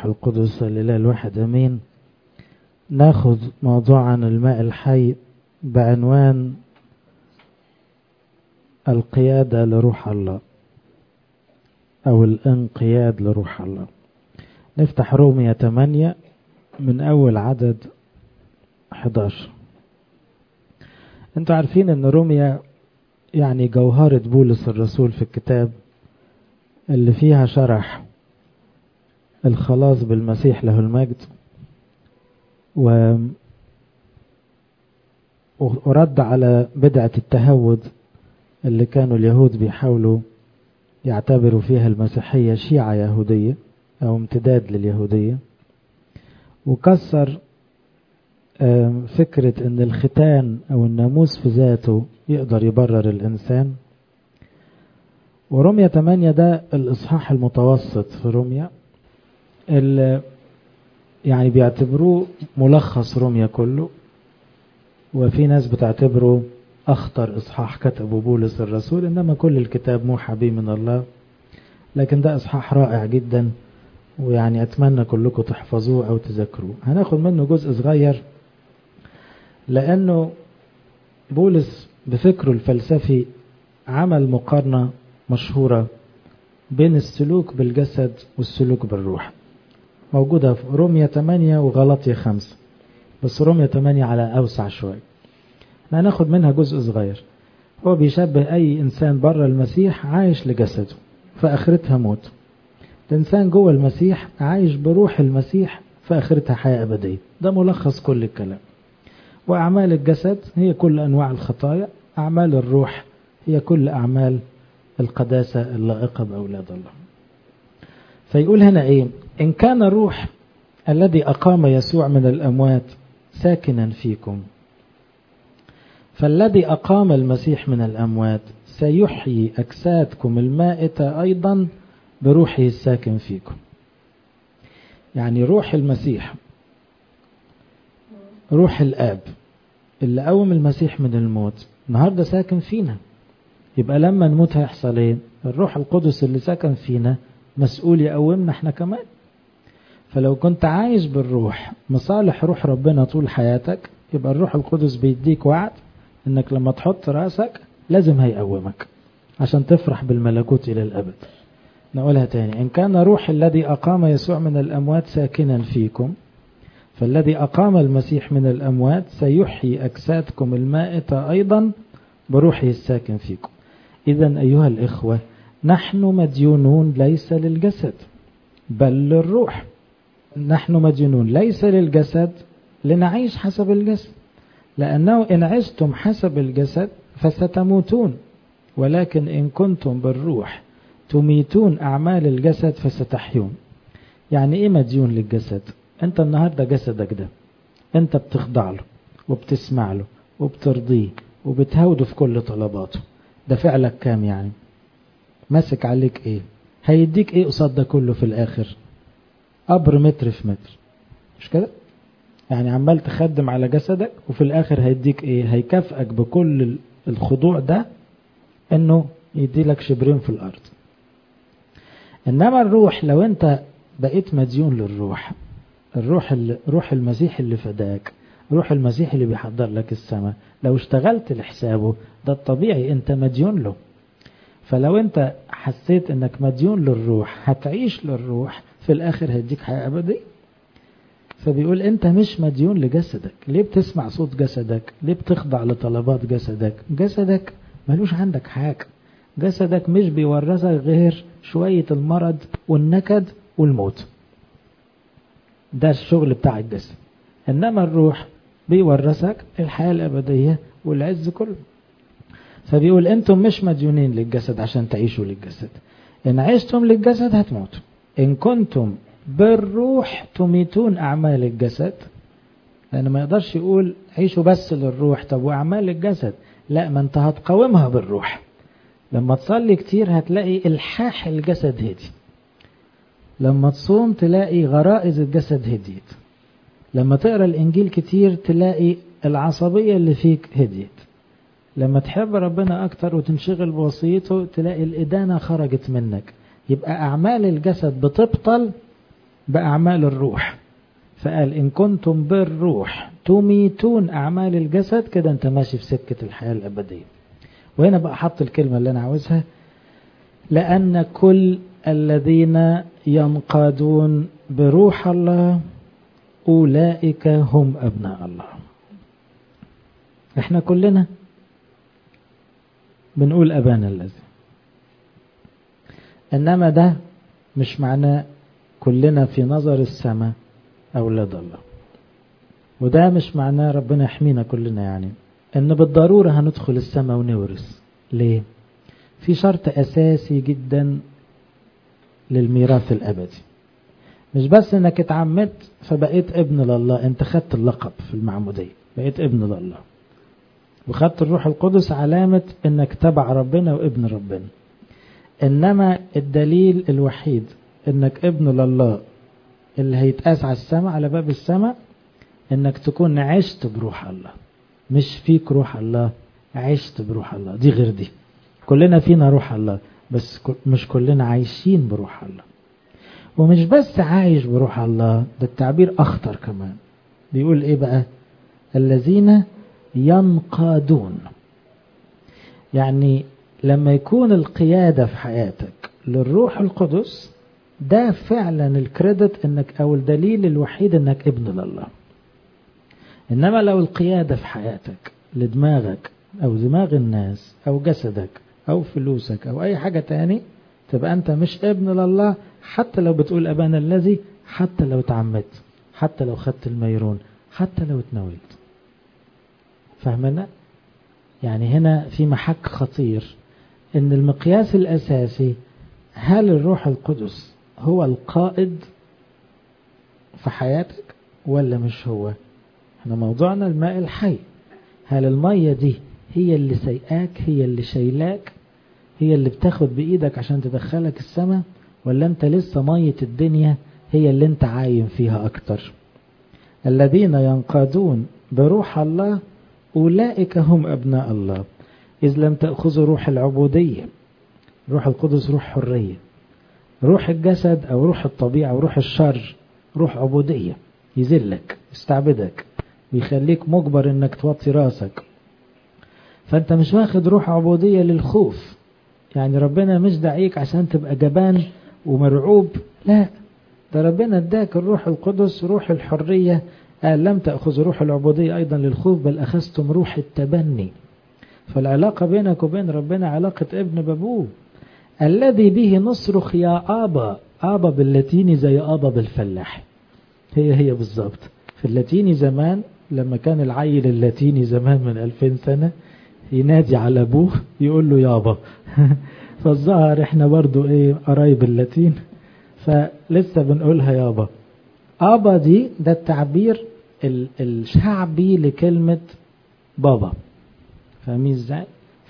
والروح القدس الإله الواحد أمين ناخذ موضوع عن الماء الحي بعنوان القيادة لروح الله أو الانقياد لروح الله نفتح رومية 8 من أول عدد 11 انتوا عارفين ان روميا يعني جوهرة بولس الرسول في الكتاب اللي فيها شرح الخلاص بالمسيح له المجد و ورد على بدعة التهود اللي كانوا اليهود بيحاولوا يعتبروا فيها المسيحية شيعة يهودية أو امتداد لليهودية وكسر فكرة ان الختان او الناموس في ذاته يقدر يبرر الانسان ورمية 8 ده الاصحاح المتوسط في رمية اللي يعني بيعتبروه ملخص رمية كله وفي ناس بتعتبره اخطر اصحاح كتبه بولس الرسول انما كل الكتاب موحى به من الله لكن ده اصحاح رائع جدا ويعني اتمنى كلكم تحفظوه او تذاكروه هناخد منه جزء صغير لأنه بولس بفكره الفلسفي عمل مقارنة مشهورة بين السلوك بالجسد والسلوك بالروح موجودة في رومية 8 وغلطية 5 بس رومية 8 على أوسع شوية احنا هناخد منها جزء صغير هو بيشبه أي إنسان بره المسيح عايش لجسده فآخرتها موت الإنسان جوه المسيح عايش بروح المسيح فآخرتها حياة أبدية ده ملخص كل الكلام وأعمال الجسد هي كل أنواع الخطايا أعمال الروح هي كل أعمال القداسة اللائقة بأولاد الله فيقول هنا إيه إن كان الروح الذي أقام يسوع من الأموات ساكنا فيكم فالذي أقام المسيح من الأموات سيحيي أجسادكم المائتة أيضا بروحه الساكن فيكم يعني روح المسيح روح الآب اللي قوم المسيح من الموت النهاردة ساكن فينا يبقى لما نموت هيحصل ايه الروح القدس اللي ساكن فينا مسؤول يقومنا احنا كمان فلو كنت عايش بالروح مصالح روح ربنا طول حياتك يبقى الروح القدس بيديك وعد انك لما تحط راسك لازم هيقومك عشان تفرح بالملكوت الى الابد نقولها تاني ان كان روح الذي اقام يسوع من الاموات ساكنا فيكم فالذي أقام المسيح من الأموات سيحيي أجسادكم المائتة أيضا بروحه الساكن فيكم إذا أيها الإخوة نحن مديونون ليس للجسد بل للروح نحن مديونون ليس للجسد لنعيش حسب الجسد لأنه إن عشتم حسب الجسد فستموتون ولكن إن كنتم بالروح تميتون أعمال الجسد فستحيون يعني إيه مديون للجسد انت النهاردة جسدك ده انت بتخضع له وبتسمع له وبترضيه وبتهوده في كل طلباته ده فعلك كام يعني ماسك عليك ايه هيديك ايه قصاد ده كله في الاخر قبر متر في متر مش كده يعني عمال تخدم على جسدك وفي الاخر هيديك ايه هيكافئك بكل الخضوع ده انه يديلك شبرين في الارض انما الروح لو انت بقيت مديون للروح الروح اللي روح المسيح اللي فداك روح المسيح اللي بيحضر لك السماء لو اشتغلت لحسابه ده الطبيعي انت مديون له فلو انت حسيت انك مديون للروح هتعيش للروح في الاخر هيديك حياة ابدية فبيقول انت مش مديون لجسدك ليه بتسمع صوت جسدك ليه بتخضع لطلبات جسدك جسدك ملوش عندك حاجة جسدك مش بيورثك غير شوية المرض والنكد والموت ده الشغل بتاع الجسد انما الروح بيورثك الحياة الابدية والعز كله فبيقول انتم مش مديونين للجسد عشان تعيشوا للجسد ان عشتم للجسد هتموتوا ان كنتم بالروح تميتون اعمال الجسد لان ما يقدرش يقول عيشوا بس للروح طب واعمال الجسد لا ما انت هتقاومها بالروح لما تصلي كتير هتلاقي الحاح الجسد هدي لما تصوم تلاقي غرائز الجسد هديت لما تقرا الانجيل كتير تلاقي العصبيه اللي فيك هديت لما تحب ربنا اكتر وتنشغل بوصيته تلاقي الادانه خرجت منك يبقى اعمال الجسد بتبطل بأعمال الروح فقال إن كنتم بالروح تميتون أعمال الجسد كده أنت ماشي في سكة الحياة الأبدية وهنا بقى حط الكلمة اللي أنا عاوزها لأن كل الذين ينقادون بروح الله أولئك هم أبناء الله احنا كلنا بنقول أبانا الذي إنما ده مش معناه كلنا في نظر السماء أولاد الله وده مش معناه ربنا يحمينا كلنا يعني إن بالضرورة هندخل السماء ونورث ليه؟ في شرط أساسي جدا للميراث الأبدي مش بس إنك اتعمدت فبقيت ابن لله أنت خدت اللقب في المعمودية بقيت ابن لله وخدت الروح القدس علامة إنك تبع ربنا وابن ربنا إنما الدليل الوحيد إنك ابن لله اللي هيتقاس على السماء على باب السماء إنك تكون عشت بروح الله مش فيك روح الله عشت بروح الله دي غير دي كلنا فينا روح الله بس مش كلنا عايشين بروح الله ومش بس عايش بروح الله ده التعبير أخطر كمان بيقول إيه بقى الذين ينقادون يعني لما يكون القيادة في حياتك للروح القدس ده فعلا الكريدت انك او الدليل الوحيد انك ابن لله انما لو القيادة في حياتك لدماغك او دماغ الناس او جسدك او فلوسك او اي حاجة تاني تبقى انت مش ابن لله حتى لو بتقول ابانا الذي حتى لو تعمدت حتى لو خدت الميرون حتى لو اتناولت فاهمنا يعني هنا في محك خطير ان المقياس الاساسي هل الروح القدس هو القائد في حياتك ولا مش هو احنا موضوعنا الماء الحي هل المية دي هي اللي سيئاك هي اللي شايلاك هي اللي بتاخد بإيدك عشان تدخلك السماء ولا انت لسه مية الدنيا هي اللي انت عايم فيها اكتر الذين ينقادون بروح الله أولئك هم أبناء الله إذ لم تأخذوا روح العبودية روح القدس روح حرية روح الجسد أو روح الطبيعة أو روح الشر روح عبودية يذلك يستعبدك ويخليك مجبر انك توطي راسك فانت مش واخد روح عبودية للخوف يعني ربنا مش دعيك عشان تبقى جبان ومرعوب لا ده ربنا اداك الروح القدس روح الحرية قال لم تأخذ روح العبودية أيضا للخوف بل أخذتم روح التبني فالعلاقة بينك وبين ربنا علاقة ابن بابوه الذي به نصرخ يا آبا آبا باللاتيني زي آبا بالفلاح هي هي بالظبط في اللاتيني زمان لما كان العيل اللاتيني زمان من 2000 سنة ينادي على أبوه يقول له يابا فالظاهر احنا برضو ايه قرايب اللاتين فلسه بنقولها يابا آبا دي ده التعبير الشعبي لكلمة بابا فاهمين ازاي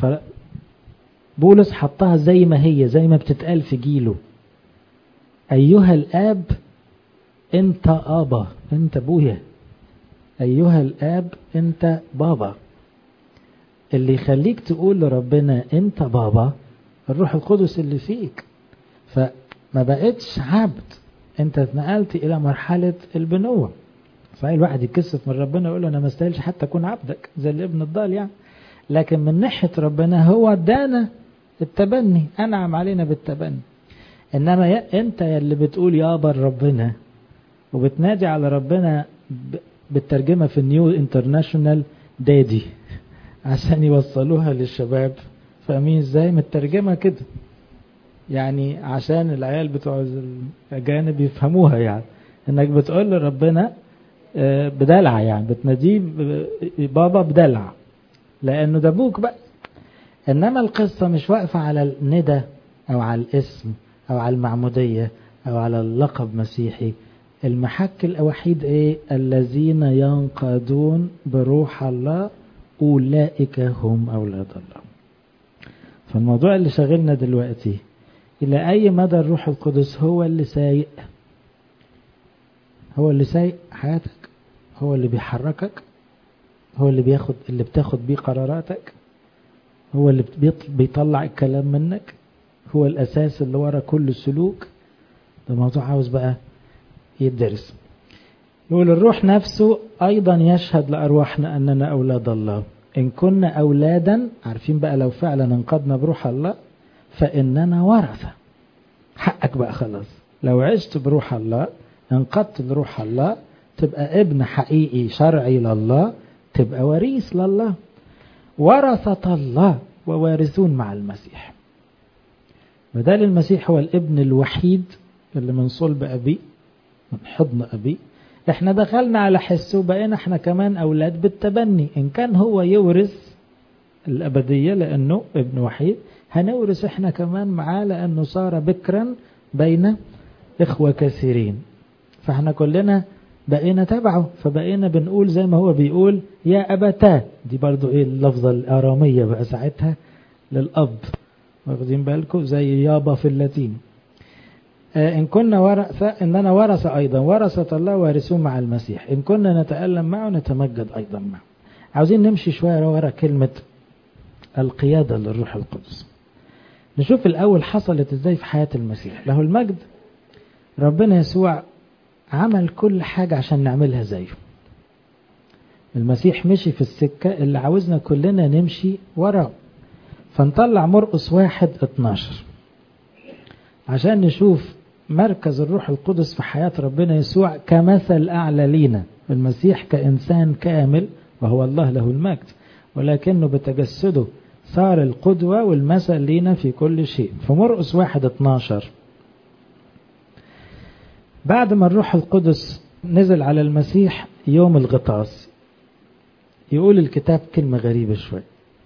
بولس حطها زي ما هي زي ما بتتقال في جيله أيها الآب أنت آبا أنت أبويا أيها الآب أنت بابا اللي يخليك تقول لربنا أنت بابا الروح القدس اللي فيك فما بقتش عبد أنت اتنقلت إلى مرحلة البنوة صحيح الواحد يتكسف من ربنا يقول له أنا ما استاهلش حتى أكون عبدك زي الابن الضال يعني لكن من ناحية ربنا هو ادانا التبني أنعم علينا بالتبني إنما يا أنت اللي بتقول يابا ربنا وبتنادي على ربنا بالترجمة في النيو انترناشونال دادي عشان يوصلوها للشباب فاهمين ازاي مترجمة كده يعني عشان العيال بتوع الأجانب يفهموها يعني انك بتقول لربنا بدلع يعني بتناديه بابا بدلع لانه ده ابوك بقى انما القصة مش واقفة على الندى او على الاسم او على المعمودية او على اللقب مسيحي المحك الوحيد ايه الذين ينقادون بروح الله اولئك هم اولاد الله فالموضوع اللي شغلنا دلوقتي الى اي مدى الروح القدس هو اللي سايق هو اللي سايق حياتك هو اللي بيحركك هو اللي بياخد اللي بتاخد بيه قراراتك هو اللي بيطلع الكلام منك هو الاساس اللي ورا كل سلوك ده موضوع عاوز بقى يدرس يقول الروح نفسه أيضا يشهد لأرواحنا أننا أولاد الله إن كنا أولادا عارفين بقى لو فعلا انقضنا بروح الله فإننا ورثة حقك بقى خلاص لو عشت بروح الله انقضت بروح الله تبقى ابن حقيقي شرعي لله تبقى وريث لله ورثة الله ووارثون مع المسيح بدل المسيح هو الابن الوحيد اللي من صلب أبيه من حضن أبيه احنا دخلنا على حسه وبقينا احنا كمان أولاد بالتبني إن كان هو يورث الأبدية لأنه ابن وحيد هنورث احنا كمان معاه لأنه صار بكرا بين إخوة كثيرين فاحنا كلنا بقينا تبعه فبقينا بنقول زي ما هو بيقول يا أبتاه دي برضو ايه اللفظة الآرامية بقى ساعتها للأب واخدين بالكم زي يابا في اللاتين آه إن كنا ورثة إننا ورثة أيضا ورثة الله وارثون مع المسيح إن كنا نتألم معه نتمجد أيضا معه عاوزين نمشي شوية ورا كلمة القيادة للروح القدس نشوف الأول حصلت إزاي في حياة المسيح له المجد ربنا يسوع عمل كل حاجة عشان نعملها زيه المسيح مشي في السكة اللي عاوزنا كلنا نمشي وراه فنطلع مرقس واحد اتناشر عشان نشوف مركز الروح القدس في حياة ربنا يسوع كمثل أعلى لينا المسيح كإنسان كامل وهو الله له المجد ولكنه بتجسده صار القدوة والمثل لينا في كل شيء فمرقس واحد اتناشر بعد ما الروح القدس نزل على المسيح يوم الغطاس يقول الكتاب كلمة غريبة شوي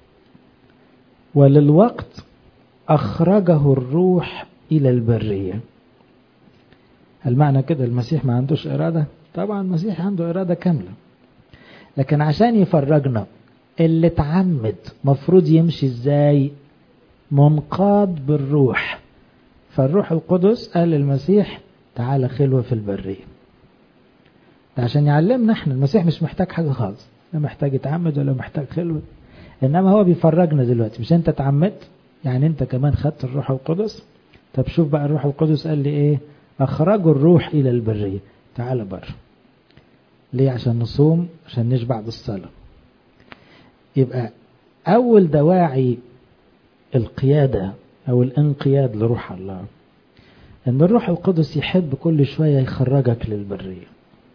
وللوقت أخرجه الروح إلى البرية المعنى كده المسيح ما عندوش إرادة طبعا المسيح عنده إرادة كاملة لكن عشان يفرجنا اللي اتعمد مفروض يمشي ازاي منقاد بالروح فالروح القدس قال للمسيح تعالى خلوة في البرية ده عشان يعلمنا احنا المسيح مش محتاج حاجة خالص لا محتاج يتعمد ولا محتاج خلوة انما هو بيفرجنا دلوقتي مش انت اتعمدت يعني انت كمان خدت الروح القدس طب شوف بقى الروح القدس قال لي ايه اخرجوا الروح الى البرية تعالى بره ليه عشان نصوم عشان نشبع بالصلاة يبقى اول دواعي القيادة او الانقياد لروح الله ان الروح القدس يحب كل شوية يخرجك للبرية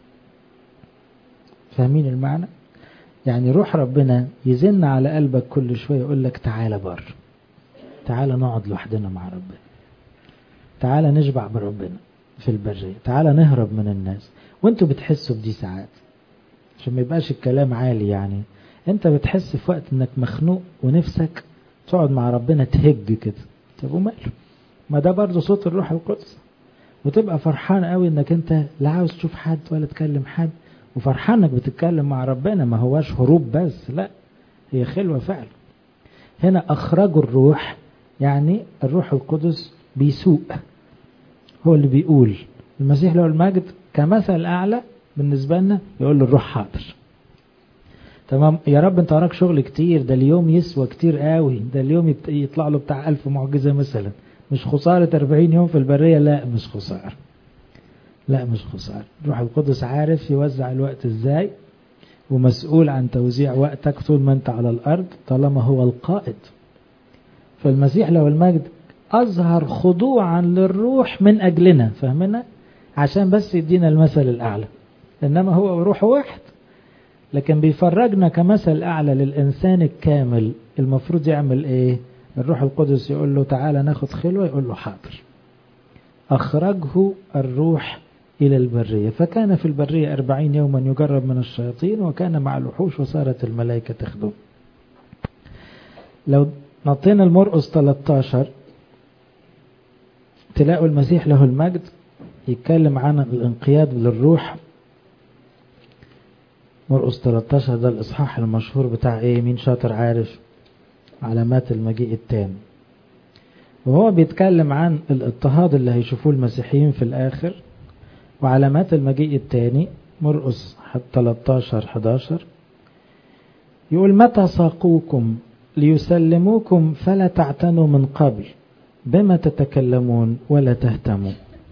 فاهمين المعنى يعني روح ربنا يزن على قلبك كل شوية يقول لك تعالى بر تعالى نقعد لوحدنا مع ربنا تعالى نشبع بربنا في البرية تعالى نهرب من الناس وانتوا بتحسوا بدي ساعات عشان ما يبقاش الكلام عالي يعني انت بتحس في وقت انك مخنوق ونفسك تقعد مع ربنا تهج كده طب وماله ما ده برضه صوت الروح القدس وتبقى فرحان قوي انك انت لا عاوز تشوف حد ولا تكلم حد وفرحان انك بتتكلم مع ربنا ما هواش هروب بس لا هي خلوة فعلا هنا اخرجوا الروح يعني الروح القدس بيسوق هو اللي بيقول المسيح له المجد كمثل اعلى بالنسبة لنا يقول له الروح حاضر تمام يا رب انت وراك شغل كتير ده اليوم يسوى كتير قوي ده اليوم يطلع له بتاع ألف معجزة مثلا مش خسارة 40 يوم في البرية لا مش خسارة لا مش خسارة روح القدس عارف يوزع الوقت ازاي ومسؤول عن توزيع وقتك طول ما انت على الأرض طالما هو القائد فالمسيح له المجد أظهر خضوعا للروح من أجلنا فهمنا عشان بس يدينا المثل الأعلى إنما هو روح واحد لكن بيفرجنا كمثل أعلى للإنسان الكامل المفروض يعمل إيه الروح القدس يقول له تعالى ناخد خلوة يقول له حاضر أخرجه الروح إلى البرية فكان في البرية أربعين يوما يجرب من الشياطين وكان مع الوحوش وصارت الملائكة تخدم لو نطينا المرقس 13 تلاقوا المسيح له المجد يتكلم عن الانقياد للروح مرقس 13 ده الإصحاح المشهور بتاع إيه مين شاطر عارف علامات المجيء التام وهو بيتكلم عن الاضطهاد اللي هيشوفوه المسيحيين في الآخر وعلامات المجيء التاني مرقس 13 11 يقول متى ساقوكم ليسلموكم فلا تعتنوا من قبل بما تتكلمون ولا تهتموا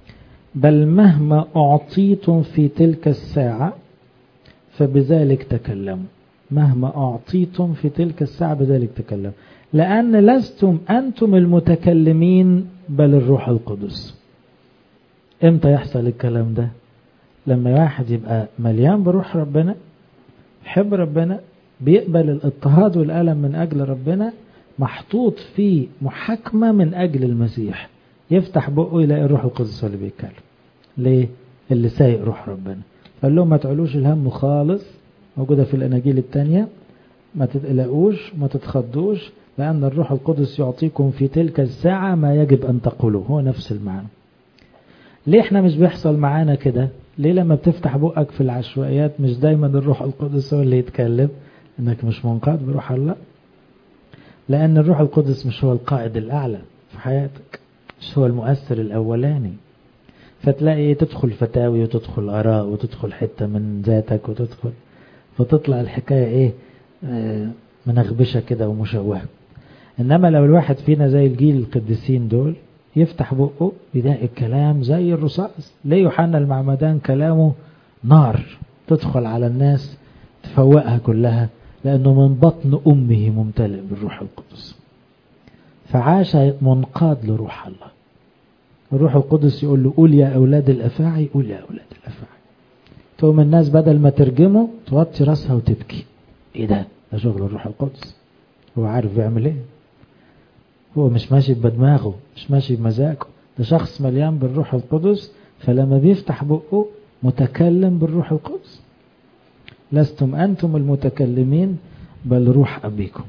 بل مهما أعطيتم في تلك الساعة فبذلك تكلموا مهما أعطيتم في تلك الساعة بذلك تكلموا لأن لستم أنتم المتكلمين بل الروح القدس امتى يحصل الكلام ده لما واحد يبقى مليان بروح ربنا يحب ربنا بيقبل الاضطهاد والألم من أجل ربنا محطوط في محاكمة من أجل المسيح يفتح بقه يلاقي الروح القدس اللي بيتكلم ليه اللي سايق روح ربنا قال لهم ما تعلوش الهم خالص موجودة في الأناجيل التانية ما تتقلقوش ما تتخضوش لأن الروح القدس يعطيكم في تلك الساعة ما يجب أن تقولوه هو نفس المعنى ليه احنا مش بيحصل معانا كده ليه لما بتفتح بقك في العشوائيات مش دايما الروح القدس هو اللي يتكلم انك مش منقاد بروح الله لأن الروح القدس مش هو القائد الأعلى في حياتك مش هو المؤثر الأولاني فتلاقي تدخل فتاوي وتدخل آراء وتدخل حتة من ذاتك وتدخل فتطلع الحكاية إيه آه منغبشة كده ومشوهة إنما لو الواحد فينا زي الجيل القديسين دول يفتح بقه يلاقي الكلام زي الرصاص ليه يوحنا المعمدان كلامه نار تدخل على الناس تفوقها كلها لأنه من بطن أمه ممتلئ بالروح القدس فعاش منقاد لروح الله الروح القدس يقول له قول يا أولاد الأفاعي قول يا أولاد الأفاعي تقوم الناس بدل ما ترجمه توطي راسها وتبكي ايه ده ده شغل الروح القدس هو عارف بيعمل ايه هو مش ماشي بدماغه مش ماشي بمزاجه ده شخص مليان بالروح القدس فلما بيفتح بقه متكلم بالروح القدس لستم أنتم المتكلمين بل روح أبيكم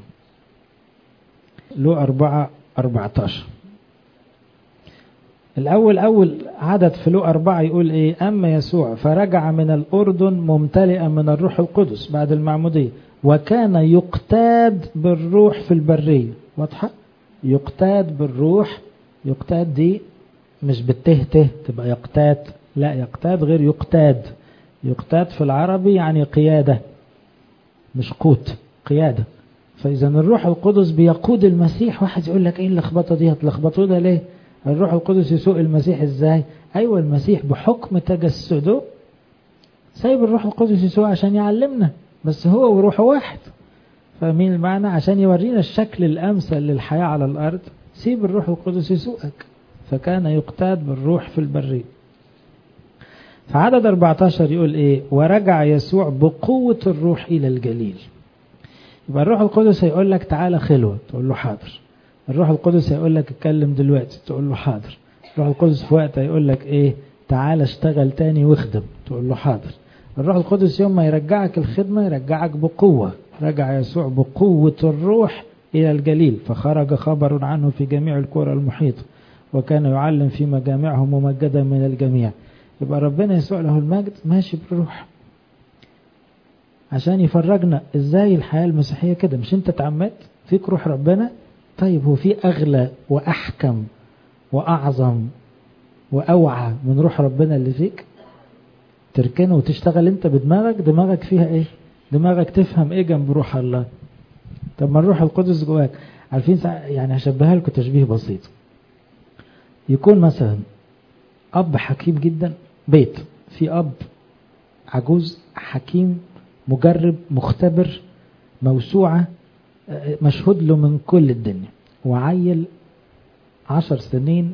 لو أربعة أربعة عشر الأول أول عدد في لو أربعة يقول إيه أما يسوع فرجع من الأردن ممتلئا من الروح القدس بعد المعمودية وكان يقتاد بالروح في البرية واضحة يقتاد بالروح يقتاد دي مش بالته ته تبقى يقتاد لا يقتاد غير يقتاد يقتاد في العربي يعني قيادة مش قوت قيادة فإذا الروح القدس بيقود المسيح واحد يقول لك ايه اللخبطة دي هتلخبطوا ده ليه الروح القدس يسوق المسيح ازاي ايوه المسيح بحكم تجسده سايب الروح القدس يسوق عشان يعلمنا بس هو وروحه واحد فاهمين المعنى عشان يورينا الشكل الامثل للحياة على الارض سيب الروح القدس يسوقك فكان يقتاد بالروح في البرية فعدد 14 يقول ايه ورجع يسوع بقوة الروح الى الجليل يبقى الروح القدس هيقول لك تعالى خلوة تقول له حاضر الروح القدس هيقول لك اتكلم دلوقتي تقول له حاضر الروح القدس في وقت هيقول لك ايه تعالى اشتغل تاني واخدم تقول له حاضر الروح القدس يوم ما يرجعك الخدمة يرجعك بقوة رجع يسوع بقوة الروح إلى الجليل فخرج خبر عنه في جميع القرى المحيطة وكان يعلم في مجامعهم ممجدا من الجميع يبقى ربنا يسوع له المجد ماشي بالروح عشان يفرجنا ازاي الحياة المسيحية كده مش انت اتعمدت فيك روح ربنا طيب هو في اغلى واحكم واعظم واوعى من روح ربنا اللي فيك تركنه وتشتغل انت بدماغك دماغك فيها ايه دماغك تفهم ايه جنب روح الله طب ما الروح القدس جواك عارفين يعني هشبهها لكم تشبيه بسيط يكون مثلا اب حكيم جدا بيت في اب عجوز حكيم مجرب مختبر موسوعة مشهود له من كل الدنيا وعيل عشر سنين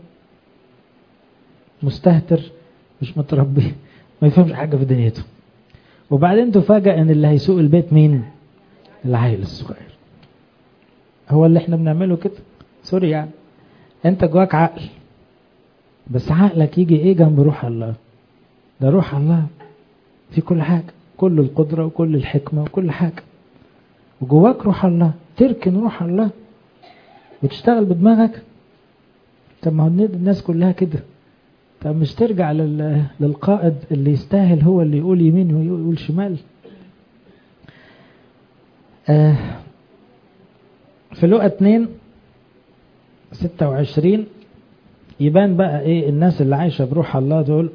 مستهتر مش متربي ما يفهمش حاجة في دنيته وبعدين تفاجأ ان اللي هيسوق البيت مين العيل الصغير هو اللي احنا بنعمله كده سوري يعني انت جواك عقل بس عقلك يجي ايه جنب روح الله ده روح الله في كل حاجة كل القدرة وكل الحكمة وكل حاجة وجواك روح الله تركن روح الله وتشتغل بدماغك طب ما هو الناس كلها كده طب مش ترجع للقائد اللي يستاهل هو اللي يقول يمين ويقول شمال آه في لقى 2 26 يبان بقى ايه الناس اللي عايشة بروح الله دول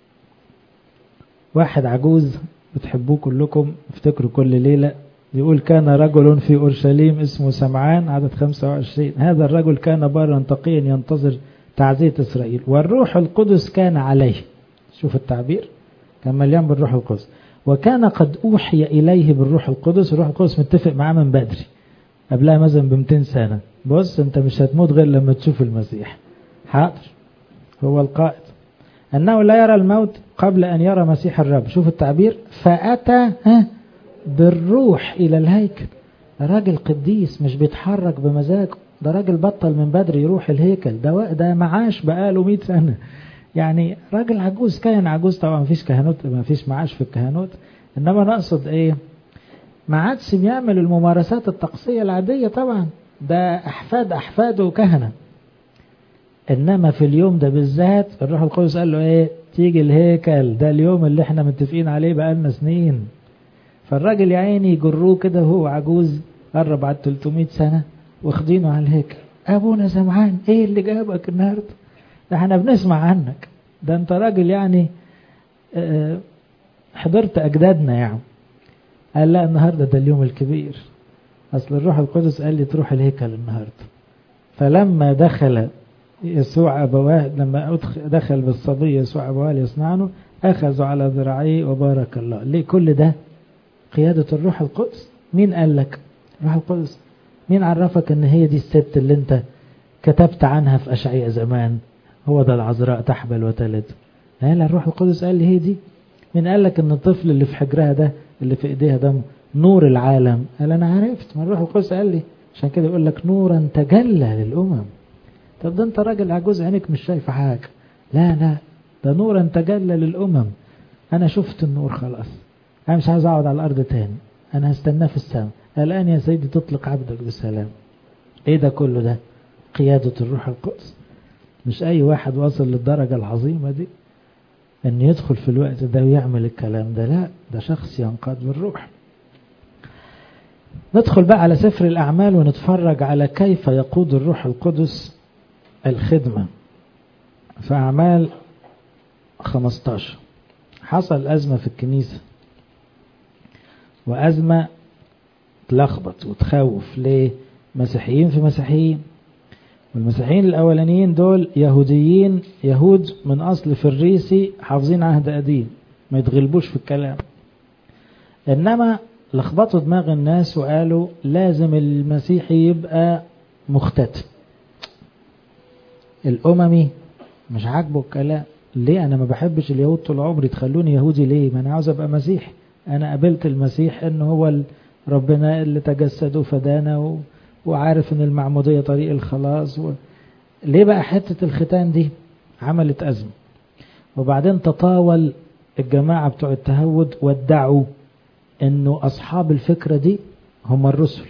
واحد عجوز بتحبوه كلكم افتكروا كل ليلة يقول كان رجل في أورشليم اسمه سمعان عدد 25 هذا الرجل كان بارا تقيا ينتظر تعزية إسرائيل والروح القدس كان عليه شوف التعبير كان مليان بالروح القدس وكان قد أوحي إليه بالروح القدس الروح القدس متفق معاه من بدري قبلها مثلا ب 200 سنة بص أنت مش هتموت غير لما تشوف المسيح حاضر هو القائد أنه لا يرى الموت قبل أن يرى مسيح الرب شوف التعبير فأتى ها بالروح إلى الهيكل راجل قديس مش بيتحرك بمزاجه ده راجل بطل من بدري يروح الهيكل ده ده معاش بقاله 100 سنة يعني راجل عجوز كاهن عجوز طبعا مفيش كهنوت مفيش معاش في الكهنوت انما نقصد ايه ما عادش بيعمل الممارسات الطقسية العادية طبعا ده احفاد احفاده كهنة انما في اليوم ده بالذات الروح القدس قال له ايه تيجي الهيكل ده اليوم اللي احنا متفقين عليه بقالنا سنين فالراجل يا عيني يجروه كده وهو عجوز قرب على 300 سنة واخدينه على الهيكل ابونا سمعان ايه اللي جابك النهارده ده احنا بنسمع عنك ده انت راجل يعني اه حضرت اجدادنا يعني قال لا النهارده ده اليوم الكبير اصل الروح القدس قال لي تروح الهيكل النهارده فلما دخل يسوع ابواه لما دخل بالصبي يسوع ابواه ليصنعنه اخذوا على ذراعيه وبارك الله ليه كل ده قياده الروح القدس مين قال لك الروح القدس مين عرفك ان هي دي الست اللي انت كتبت عنها في اشعياء زمان هو ده العذراء تحبل وتلد لا لا الروح القدس قال لي هي دي مين قال لك ان الطفل اللي في حجرها ده اللي في ايديها ده نور العالم قال انا عرفت ما الروح القدس قال لي عشان كده يقول لك نورا تجلى للامم طب ده انت راجل عجوز عينك مش شايفه حاجه لا لا ده نورا تجلى للامم انا شفت النور خلاص انا مش عايز اقعد على الارض تاني انا هستناه في السماء الان يا سيدي تطلق عبدك بالسلام ايه ده كله ده قياده الروح القدس مش اي واحد وصل للدرجة العظيمة دي ان يدخل في الوقت ده ويعمل الكلام ده لا ده شخص ينقاد بالروح ندخل بقى على سفر الاعمال ونتفرج على كيف يقود الروح القدس الخدمة في اعمال 15 حصل ازمة في الكنيسة وازمة تلخبط وتخوف ليه مسيحيين في مسيحيين والمسيحيين الأولانيين دول يهوديين يهود من أصل فريسي حافظين عهد قديم ما يتغلبوش في الكلام إنما لخبطوا دماغ الناس وقالوا لازم المسيحي يبقى مختتم الأممي مش عاجبه الكلام ليه أنا ما بحبش اليهود طول عمري تخلوني يهودي ليه ما أنا عاوز أبقى مسيحي أنا قابلت المسيح إنه هو ربنا اللي تجسد وفدانا و... وعارف ان المعمودية طريق الخلاص و... ليه بقى حتة الختان دي عملت أزمة وبعدين تطاول الجماعة بتوع التهود وادعوا انه اصحاب الفكرة دي هم الرسل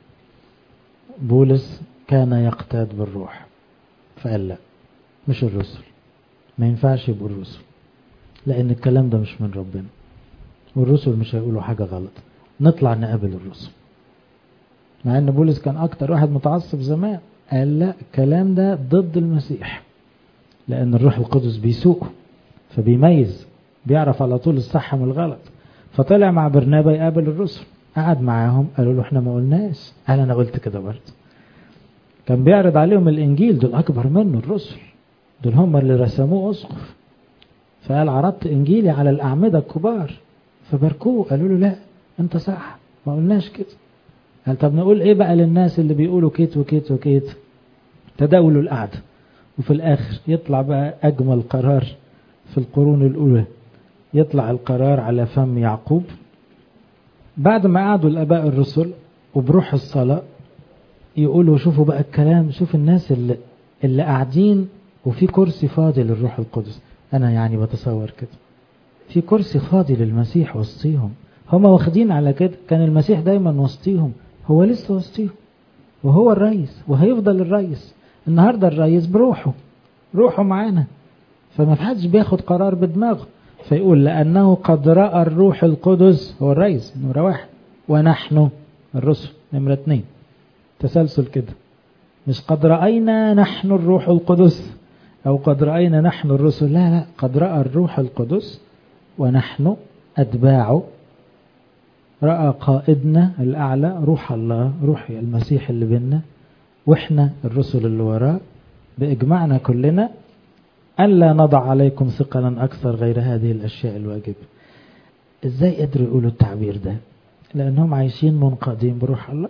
بولس كان يقتاد بالروح فقال لا مش الرسل ما ينفعش يبقوا الرسل لان الكلام ده مش من ربنا والرسل مش هيقولوا حاجة غلط نطلع نقابل الرسل مع ان بولس كان اكتر واحد متعصب زمان قال لا الكلام ده ضد المسيح لان الروح القدس بيسوقه فبيميز بيعرف على طول الصح من الغلط فطلع مع برنابا يقابل الرسل قعد معاهم قالوا له احنا ما قلناش قال انا قلت كده برضه كان بيعرض عليهم الانجيل دول اكبر منه الرسل دول هم اللي رسموه اسقف فقال عرضت انجيلي على الاعمده الكبار فباركوه قالوا له لا انت صح ما قلناش كده قال طب نقول ايه بقى للناس اللي بيقولوا كيت وكيت وكيت تداولوا القعدة وفي الاخر يطلع بقى اجمل قرار في القرون الاولى يطلع القرار على فم يعقوب بعد ما قعدوا الاباء الرسل وبروح الصلاة يقولوا شوفوا بقى الكلام شوف الناس اللي, اللي قاعدين وفي كرسي فاضي للروح القدس انا يعني بتصور كده في كرسي فاضي للمسيح وسطيهم هم واخدين على كده كان المسيح دايما وسطيهم هو لسه وسطيهم وهو الرئيس وهيفضل الرئيس النهاردة الرئيس بروحه روحه معانا فما حدش بياخد قرار بدماغه فيقول لأنه قد رأى الروح القدس هو الرئيس نمرة واحد ونحن الرسل نمرة اتنين تسلسل كده مش قد رأينا نحن الروح القدس أو قد رأينا نحن الرسل لا لا قد رأى الروح القدس ونحن أتباعه رأى قائدنا الأعلى روح الله روح المسيح اللي بينا وإحنا الرسل اللي وراه بإجماعنا كلنا ألا نضع عليكم ثقلا أكثر غير هذه الأشياء الواجبة إزاي قدروا يقولوا التعبير ده لأنهم عايشين منقادين بروح الله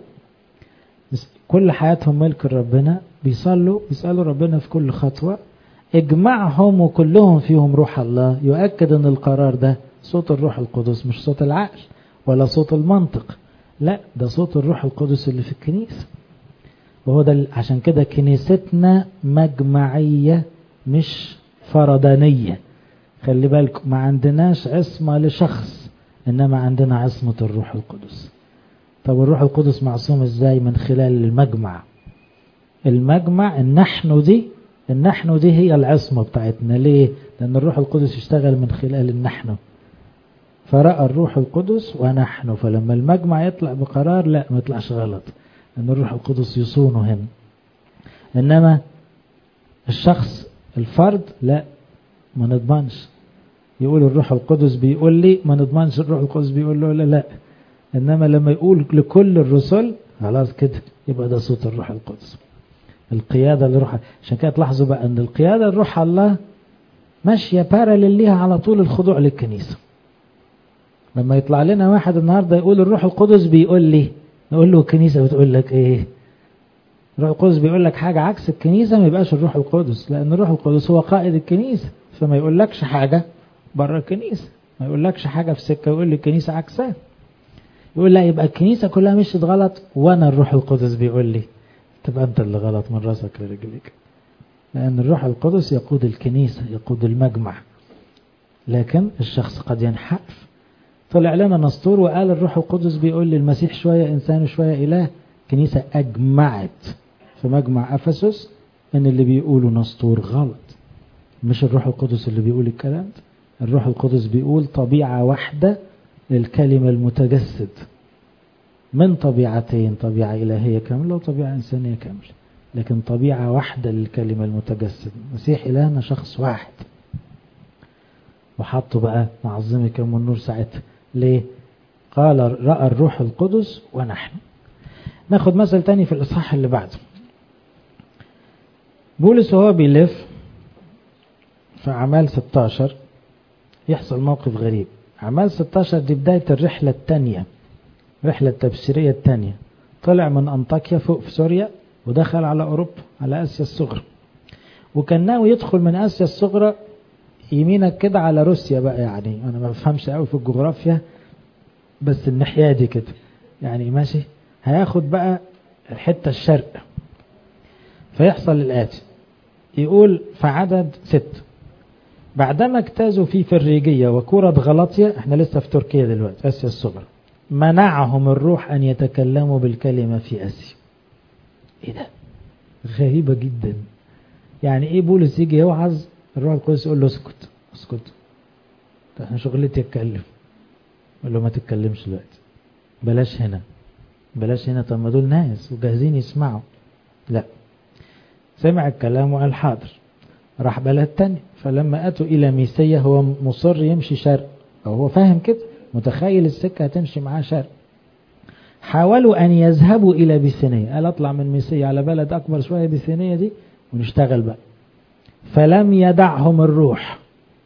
كل حياتهم ملك ربنا بيصلوا بيسألوا ربنا في كل خطوة اجمعهم وكلهم فيهم روح الله يؤكد ان القرار ده صوت الروح القدس مش صوت العقل ولا صوت المنطق لا ده صوت الروح القدس اللي في الكنيسة وهو ده عشان كده كنيستنا مجمعية مش فردانية خلي بالكم ما عندناش عصمة لشخص إنما عندنا عصمة الروح القدس طب الروح القدس معصوم ازاي من خلال المجمع المجمع النحن دي النحن دي هي العصمة بتاعتنا ليه لأن الروح القدس يشتغل من خلال النحن فرأى الروح القدس ونحن فلما المجمع يطلع بقرار لا ما يطلعش غلط لأن الروح القدس يصونه هنا إنما الشخص الفرد لا ما نضمنش يقول الروح القدس بيقول لي ما نضمنش الروح القدس بيقول له لا لا إنما لما يقول لكل الرسل خلاص كده يبقى ده صوت الروح القدس القيادة لروح عشان كده تلاحظوا بقى أن القيادة لروح الله ماشية بارلل ليها على طول الخضوع للكنيسة لما يطلع لنا واحد النهاردة يقول الروح القدس بيقول لي نقول له الكنيسة بتقول لك ايه الروح القدس بيقول لك حاجة عكس الكنيسة ما يبقاش الروح القدس لأن الروح القدس هو قائد الكنيسة فما يقولكش حاجة بره الكنيسة ما يقولكش حاجة في سكة يقول لي الكنيسة عكسها يقول لا يبقى الكنيسة كلها مشيت غلط وأنا الروح القدس بيقول لي تبقى أنت اللي غلط من راسك لرجليك لأن الروح القدس يقود الكنيسة يقود المجمع لكن الشخص قد ينحرف طلع لنا نسطور وقال الروح القدس بيقول لي المسيح شوية إنسان وشوية إله كنيسة أجمعت في مجمع أفسس إن اللي بيقوله نسطور غلط مش الروح القدس اللي بيقول الكلام ده الروح القدس بيقول طبيعة واحدة للكلمة المتجسد من طبيعتين طبيعة إلهية كاملة وطبيعة إنسانية كاملة لكن طبيعة واحدة للكلمة المتجسد مسيح إلهنا شخص واحد وحطوا بقى معظمك يوم النور ساعتها ليه قال رأى الروح القدس ونحن ناخد مثل تاني في الإصحاح اللي بعده بولس وهو بيلف في أعمال 16 يحصل موقف غريب أعمال 16 دي بداية الرحلة الثانية الرحلة التبشيرية الثانية طلع من أنطاكيا فوق في سوريا ودخل على أوروبا على آسيا الصغرى وكان ناوي يدخل من آسيا الصغرى يمينك كده على روسيا بقى يعني أنا ما بفهمش قوي في الجغرافيا بس الناحية دي كده يعني ماشي هياخد بقى الحتة الشرق فيحصل الآتي يقول في عدد ست بعدما اجتازوا في فريجية وكرة غلطية احنا لسه في تركيا دلوقتي آسيا الصغرى منعهم الروح أن يتكلموا بالكلمة في آسيا ايه ده غريبة جدا يعني ايه بولس يجي يوعظ الروح القدس يقول له اسكت اسكت احنا شغلتي اتكلم يقول له ما تتكلمش دلوقتي بلاش هنا بلاش هنا طب ما دول ناس وجاهزين يسمعوا لا سمع الكلام وقال حاضر راح بلد تاني فلما أتوا إلى ميسية هو مصر يمشي شرق أو هو فاهم كده متخيل السكة هتمشي معاه شرق حاولوا أن يذهبوا إلى بيثينية قال أطلع من ميسية على بلد أكبر شوية بيثينية دي ونشتغل بقى فلم يدعهم الروح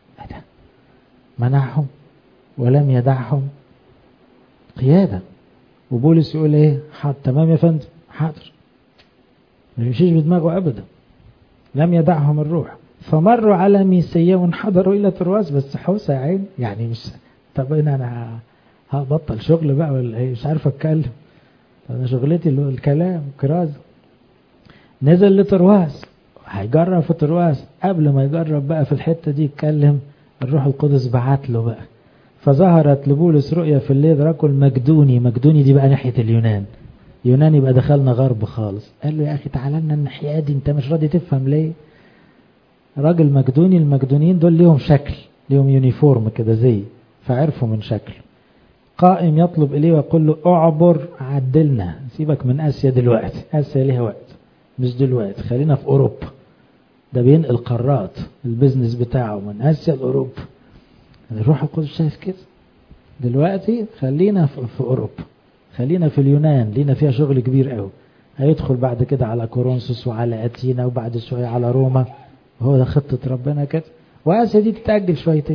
منعهم ولم يدعهم قيادة وبولس يقول ايه حاضر تمام يا فندم حاضر ما يمشيش بدماغه ابدا لم يدعهم الروح فمروا على ميسية وانحدروا الى ترواس بس حوسة عين يعني مش طب انا هبطل شغل بقى ولا ايه مش عارف اتكلم انا شغلتي اللي هو الكلام كرازة نزل لترواس هيجرب في ترواس قبل ما يجرب بقى في الحتة دي يتكلم الروح القدس بعت له بقى فظهرت لبولس رؤيا في الليل رجل مجدوني مجدوني دي بقى ناحية اليونان يونان يبقى دخلنا غرب خالص قال له يا أخي تعالى لنا الناحية دي أنت مش راضي تفهم ليه راجل مجدوني المجدونيين دول ليهم شكل ليهم يونيفورم كده زي فعرفوا من شكل قائم يطلب إليه ويقول له اعبر عدلنا سيبك من آسيا دلوقتي آسيا ليها وقت مش دلوقتي خلينا في أوروبا ده بينقل قارات البيزنس بتاعه من آسيا لأوروبا الروح القدس شايف كده دلوقتي خلينا في أوروبا خلينا في اليونان لينا فيها شغل كبير قوي هيدخل بعد كده على كورنثوس وعلى أتينا وبعد شوية على روما وهو ده خطة ربنا كده وآسيا دي تتأجل شويتين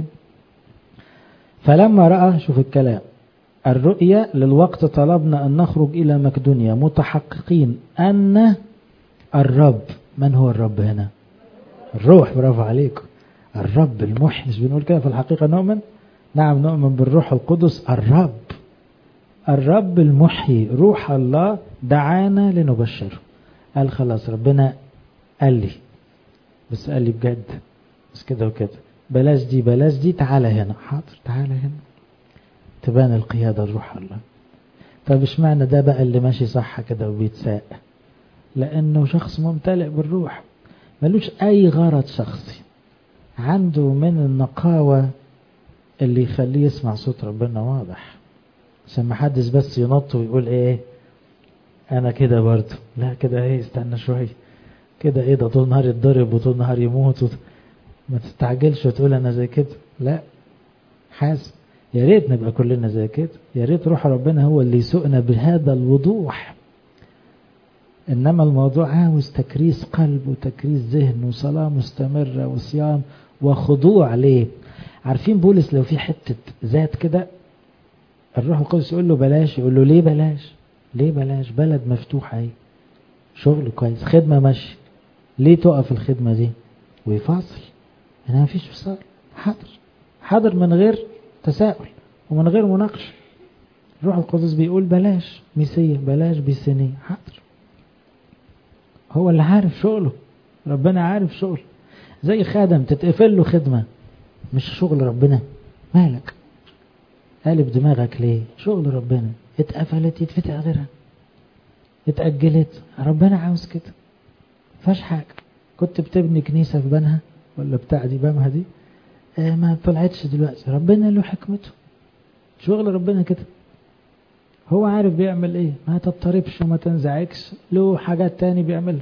فلما رأى شوف الكلام الرؤية للوقت طلبنا أن نخرج إلى مقدونيا متحققين أن الرب من هو الرب هنا الروح برافو عليكم الرب المحيي مش بنقول كده في الحقيقة نؤمن نعم نؤمن بالروح القدس الرب الرب المحيي روح الله دعانا لنبشره قال خلاص ربنا قال لي بس قال لي بجد بس كده وكده بلاش دي بلاش دي تعالى هنا حاضر تعالى هنا تبان القيادة لروح الله طب اشمعنى ده بقى اللي ماشي صح كده وبيتساق لانه شخص ممتلئ بالروح ملوش اي غرض شخصي عنده من النقاوة اللي يخليه يسمع صوت ربنا واضح عشان ما حدش بس ينط ويقول ايه انا كده برضه لا كده ايه استنى شوية كده ايه ده طول نهار يتضرب وطول نهار يموت وط... ما تستعجلش وتقول انا زي كده لا حاسب يا ريت نبقى كلنا زي كده يا ريت روح ربنا هو اللي يسوقنا بهذا الوضوح انما الموضوع عاوز تكريس قلب وتكريس ذهن وصلاة مستمرة وصيام وخضوع ليه عارفين بولس لو في حتة ذات كده الروح القدس يقول له بلاش يقول له ليه بلاش ليه بلاش بلد مفتوحة اهي شغل كويس خدمة ماشية ليه تقف الخدمة دي ويفاصل هنا مفيش فصال حاضر حاضر من غير تساؤل ومن غير مناقشة الروح القدس بيقول بلاش ميسية بلاش بيسينية حاضر هو اللي عارف شغله ربنا عارف شغله زي خادم تتقفل له خدمة مش شغل ربنا مالك قالب دماغك ليه شغل ربنا اتقفلت يتفتح غيرها اتأجلت ربنا عاوز كده فاش حاجة كنت بتبني كنيسة في بنها ولا بتاع دي بامها دي اه ما طلعتش دلوقتي ربنا له حكمته شغل ربنا كده هو عارف بيعمل ايه ما تضطربش وما تنزعجش له حاجات تاني بيعملها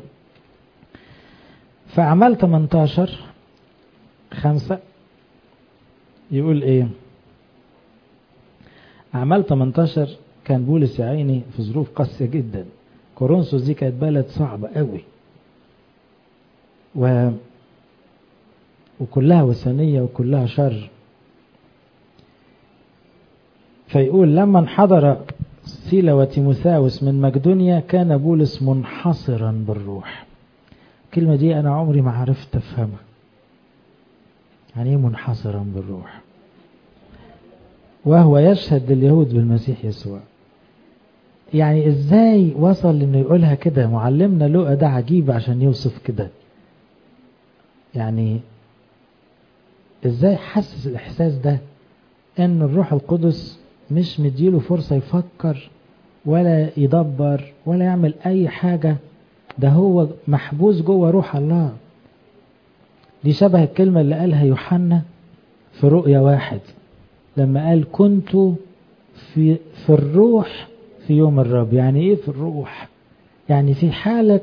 فعمل 18 خمسة يقول ايه أعمال 18 كان بولس يا عيني في ظروف قاسية جدا كورنثوس دي كانت بلد صعبة قوي و وكلها وثنية وكلها شر فيقول لما انحدر سيلا وتيموثاوس من مقدونيا كان بولس منحصرا بالروح الكلمة دي أنا عمري ما عرفت أفهمها يعني ايه منحصرا بالروح وهو يشهد لليهود بالمسيح يسوع يعني ازاي وصل انه يقولها كده معلمنا لقى ده عجيب عشان يوصف كده يعني ازاي حسس الاحساس ده ان الروح القدس مش مديله فرصة يفكر ولا يدبر ولا يعمل اي حاجة ده هو محبوس جوه روح الله دي شبه الكلمة اللي قالها يوحنا في رؤية واحد لما قال كنت في في الروح في يوم الرب يعني ايه في الروح يعني في حالة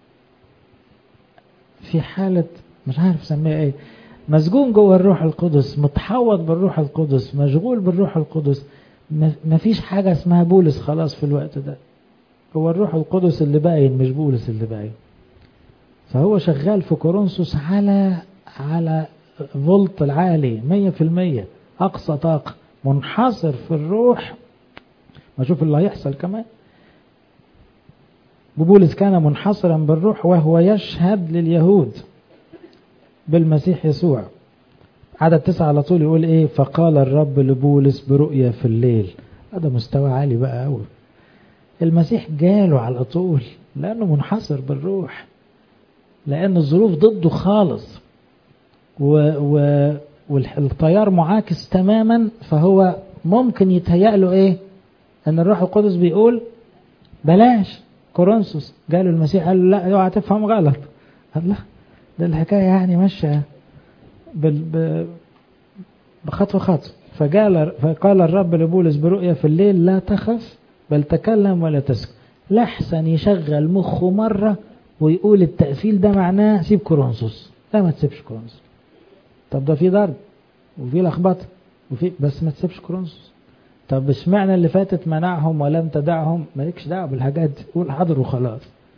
في حالة مش عارف اسميها ايه مسجون جوه الروح القدس متحوط بالروح القدس مشغول بالروح القدس ما فيش حاجة اسمها بولس خلاص في الوقت ده هو الروح القدس اللي باين مش بولس اللي باين فهو شغال في كورنثوس على على فولت العالي مية في المية أقصى طاقة منحصر في الروح ما شوف اللي هيحصل كمان بولس كان منحصرا بالروح وهو يشهد لليهود بالمسيح يسوع عدد تسعة على طول يقول ايه فقال الرب لبولس برؤية في الليل هذا مستوى عالي بقى قوي المسيح جاله على طول لأنه منحصر بالروح لأن الظروف ضده خالص و... و... والتيار معاكس تماما فهو ممكن يتهيأ له ايه ان الروح القدس بيقول بلاش كورنثوس قالوا المسيح قال له لا اوعى تفهم غلط الله ده الحكايه يعني ماشيه بال... ب... بخطوه خطوه فقال فقال الرب لبولس برؤيا في الليل لا تخف بل تكلم ولا تسكت لحسن يشغل مخه مره ويقول التقفيل ده معناه سيب كورنثوس لا ما تسيبش كورنثوس طب ده في ضرب وفي لخبطه وفي بس ما تسيبش كورنثوس طب اشمعنى اللي فاتت منعهم ولم تدعهم مالكش دعوه بالحاجات دي قول حاضر وخلاص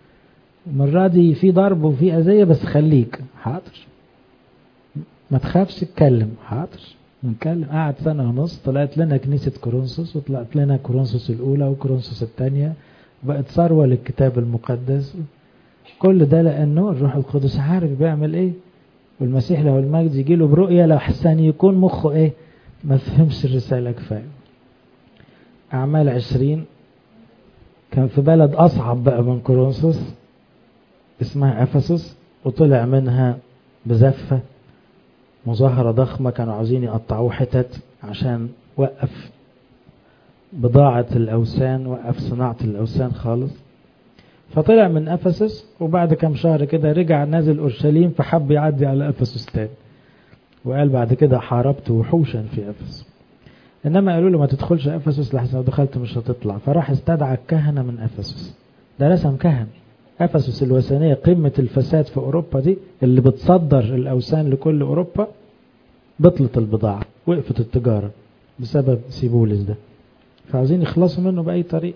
المرة دي في ضرب وفي أذية بس خليك حاضر ما تخافش اتكلم حاضر نتكلم قعد سنة ونص طلعت لنا كنيسة كورنثوس وطلعت لنا كورنثوس الأولى وكورنثوس الثانية بقت ثروة للكتاب المقدس كل ده لأنه الروح القدس عارف بيعمل إيه والمسيح له المجد يجي له برؤية لو حسان يكون مخه إيه ما فهمش الرسالة كفاية أعمال عشرين كان في بلد أصعب بقى من كورنثوس اسمها أفسس وطلع منها بزفة مظاهرة ضخمة كانوا عاوزين يقطعوه حتت عشان وقف بضاعة الأوثان وقف صناعة الأوثان خالص فطلع من أفسس وبعد كم شهر كده رجع نازل أورشليم فحب يعدي على أفسس تاني وقال بعد كده حاربت وحوشا في أفسس إنما قالوا له ما تدخلش أفسس لحسن لو دخلت مش هتطلع فراح استدعى الكهنة من أفسس ده رسم كهن أفسس الوثنية قمة الفساد في أوروبا دي اللي بتصدر الأوثان لكل أوروبا بطلت البضاعة وقفت التجارة بسبب سيبولس ده فعاوزين يخلصوا منه بأي طريقة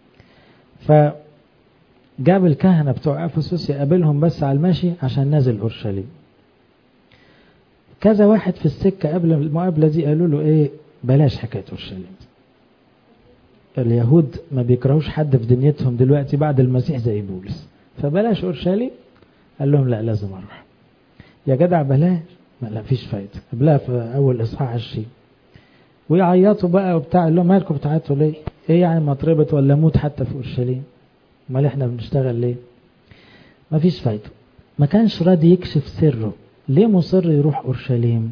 فجاب الكهنة بتوع أفسس يقابلهم بس على المشي عشان نازل أورشليم كذا واحد في السكة قبل المقابلة دي قالوا له إيه بلاش حكاية أورشليم اليهود ما بيكرهوش حد في دنيتهم دلوقتي بعد المسيح زي بولس فبلاش أورشليم قال لهم لا لازم أروح يا جدع بلاش ما لا فيش فايدة قبلها في أول إصحاح عشرين ويعيطوا بقى وبتاع قال لهم مالكم بتعيطوا ليه؟ إيه يعني ما اتربط ولا موت حتى في أورشليم؟ أمال إحنا بنشتغل ليه؟ ما فيش فايدة ما كانش راضي يكشف سره ليه مصر يروح أورشليم؟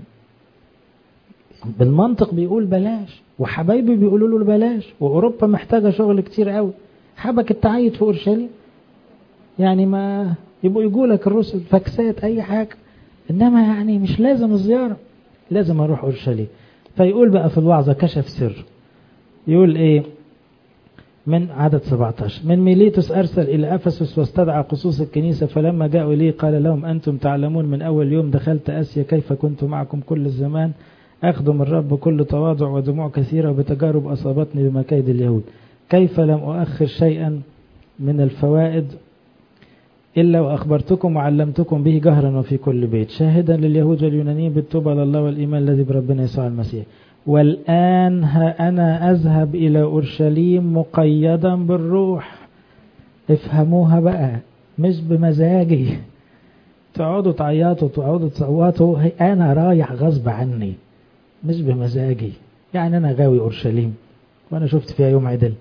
بالمنطق بيقول بلاش وحبايبي بيقولوا له بلاش واوروبا محتاجه شغل كتير قوي حبك التعيد في اورشليم يعني ما يبقوا يقول لك الرسل فاكسات اي حاجه انما يعني مش لازم الزياره لازم اروح اورشليم فيقول بقى في الوعظه كشف سر يقول ايه من عدد 17 من ميليتوس أرسل إلى أفسس واستدعى قصوص الكنيسة فلما جاءوا لي قال لهم أنتم تعلمون من أول يوم دخلت آسيا كيف كنت معكم كل الزمان أخدم الرب بكل تواضع ودموع كثيرة وبتجارب أصابتني بمكايد اليهود كيف لم أؤخر شيئا من الفوائد إلا وأخبرتكم وعلمتكم به جهرا وفي كل بيت شاهدا لليهود واليونانيين بالتوبة لله والإيمان الذي بربنا يسوع المسيح والآن ها أنا أذهب إلى أورشليم مقيدا بالروح افهموها بقى مش بمزاجي تقعدوا تعيطوا تقعدوا تصوتوا أنا رايح غصب عني مش بمزاجي يعني أنا غاوي أورشليم وأنا شفت فيها يوم عدل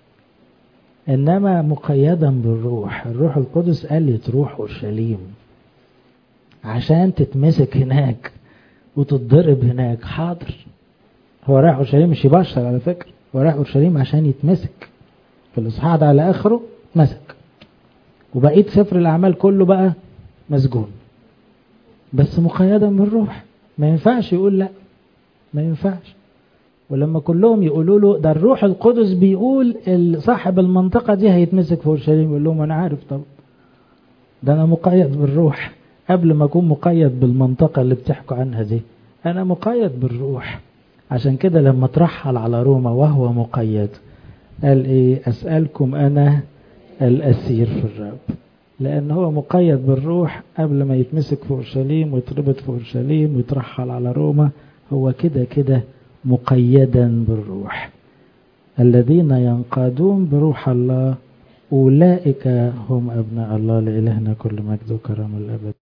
إنما مقيدا بالروح الروح القدس قال لي تروح أورشليم عشان تتمسك هناك وتتضرب هناك حاضر هو رايح أورشليم مش يبشر على فكرة هو رايح أورشليم عشان يتمسك في الإصحاح ده على آخره مسك وبقيت سفر الأعمال كله بقى مسجون بس مقيدا بالروح ما ينفعش يقول لا ما ينفعش ولما كلهم يقولوا له ده الروح القدس بيقول صاحب المنطقة دي هيتمسك في اورشليم يقول لهم انا عارف طب ده انا مقيد بالروح قبل ما اكون مقيد بالمنطقة اللي بتحكوا عنها دي انا مقيد بالروح عشان كده لما ترحل على روما وهو مقيد قال ايه اسألكم انا الاسير في الرب لان هو مقيد بالروح قبل ما يتمسك في اورشليم ويتربط في اورشليم ويترحل على روما هو كده كده مقيدا بالروح الذين ينقادون بروح الله أولئك هم أبناء الله لإلهنا كل مجد وكرم الأبد